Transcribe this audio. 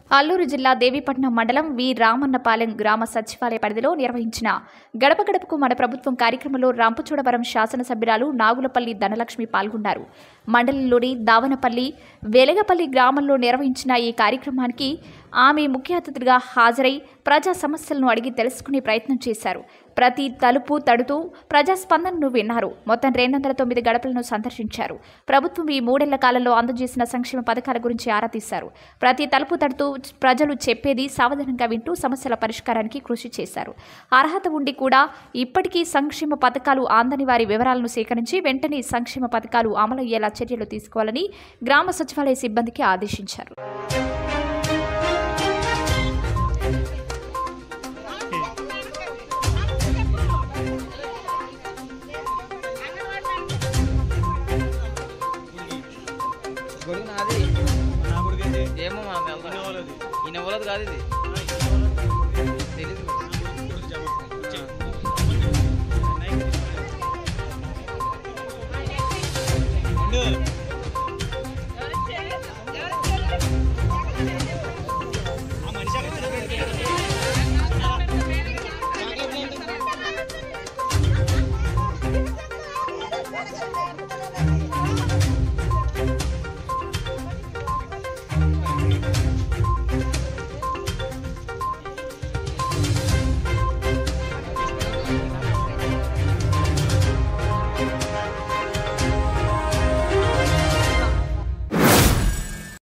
అల్లూరు జిల్లా దేవీపట్నం మండలం వి రామన్నపాలెం గ్రామ సచివాలయ పరిధిలో నిర్వహించిన గడప గడపకు మన ప్రభుత్వం కార్యక్రమంలో రాంపచోడవరం శాసనసభ్యురాలు నాగులపల్లి ధనలక్ష్మి పాల్గొన్నారు మండలంలోని దావనపల్లి వెలగపల్లి గ్రామంలో నిర్వహించిన ఈ కార్యక్రమానికి ఆమె ముఖ్య అతిథిగా హాజరై ప్రజా సమస్యలను అడిగి తెలుసుకునే ప్రయత్నం చేశారు ప్రతి తలుపు తడుతూ ప్రజా స్పందనను విన్నారు మొత్తం రెండు వందల తొమ్మిది గడపలను సందర్శించారు ప్రభుత్వం ఈ మూడేళ్ల కాలంలో అందజేసిన సంక్షేమ పథకాల గురించి ఆరా తీశారు ప్రతి తలుపు తడుతూ ప్రజలు చెప్పేది సావధానంగా వింటూ సమస్యల పరిష్కారానికి కృషి చేశారు అర్హత ఉండి కూడా ఇప్పటికీ సంక్షేమ పథకాలు అందని వారి వివరాలను సేకరించి వెంటనే సంక్షేమ పథకాలు అమలయ్యేలా చర్యలు తీసుకోవాలని గ్రామ సచివాలయ సిబ్బందికి ఆదేశించారు గొడుగు నాది ఏమో మనకు వెళ్తా ఈయన ఇవ్వలేదు కాదు ఇది తెలీదు